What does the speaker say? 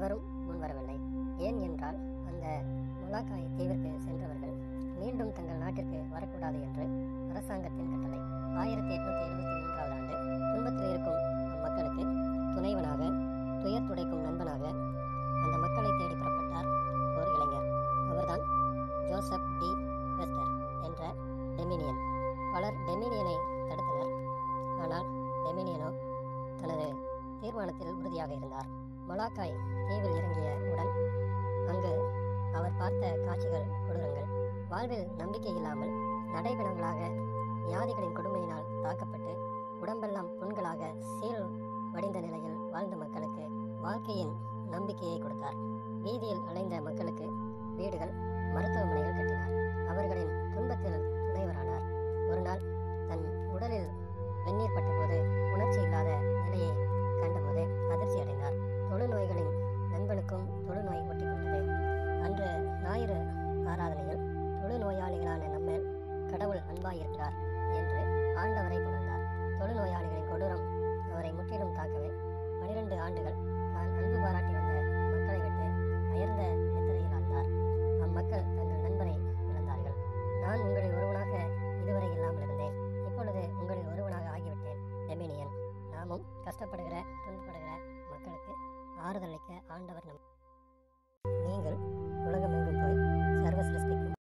எவரும் முன்வரவில்லை ஏன் என்றால் அந்த முலாக்காய் தீவிற்கு சென்றவர்கள் மீண்டும் தங்கள் நாட்டிற்கு வரக்கூடாது என்று அரசாங்கத்தின் கட்டளை ஆயிரத்தி எட்நூத்தி எழுபத்தி மூன்றாவது ஆண்டு துன்பத்தில் இருக்கும் அம்மக்களுக்கு துணைவனாக துயர் துடைக்கும் நண்பனாக அந்த மக்களை தேடி புறப்பட்டார் ஒரு இளைஞர் அவர்தான் ஜோசப் டி வெஸ்டர் என்ற டெமினியன் பலர் டெமினியனை தடுத்தனர் ஆனால் டெமினியனோ தனது தீர்மானத்தில் உறுதியாக இருந்தார் மொலாக்காய் தீவில் இறங்கிய உடன் அங்கு அவர் பார்த்த காட்சிகள் கொடூரங்கள் வாழ்வில் நம்பிக்கை இல்லாமல் நடைபெணங்களாக வியாதிகளின் கொடுமையினால் தாக்கப்பட்டு உடம்பெல்லாம் புண்களாக சீல் வடிந்த நிலையில் வாழ்ந்த மக்களுக்கு வாழ்க்கையின் நம்பிக்கையை கொடுத்தார் வீதியில் அலைந்த மக்களுக்கு வீடுகள் மருத்துவமனைகள் கட்டினார் அவர்களின் துன்பத்தில் துணைவரானார் ஒரு நாள் தன் உடலில் வெந்நீர் பட்டபோது உணர்ச்சி இல்லாத நிலையை கண்டபோது அதிர்ச்சி அடைந்தார் தொழுநோய்களின் நண்பனுக்கும் தொழுநோய் ஒட்டிக்கொண்டது அன்று ஞாயிறு ஆராதனையில் தொழுநோயாளிகளான நம்மேல் கடவுள் அன்பாயிருக்கிறார் என்று ஆண்டவரை புகழ்ந்தார் தொழுநோயாளிகளின் கொடூரம் அவரை முற்றிலும் தாக்கவே பனிரெண்டு ஆண்டுகள் தான் அன்பு பாராட்டி வந்த மக்களை விட்டு அயர்ந்த நித்திரையில் ஆழ்ந்தார் அம்மக்கள் தங்கள் நண்பரை இழந்தார்கள் நான் உங்களில் ஒருவனாக இதுவரை இல்லாமல் இருந்தேன் இப்பொழுது உங்களில் ஒருவனாக ஆகிவிட்டேன் டெமினியன் நாமும் கஷ்டப்படுகிற துன்பப்படுகிற மக்களுக்கு ஆறுதல் அளிக்க ஆண்டவர் நம்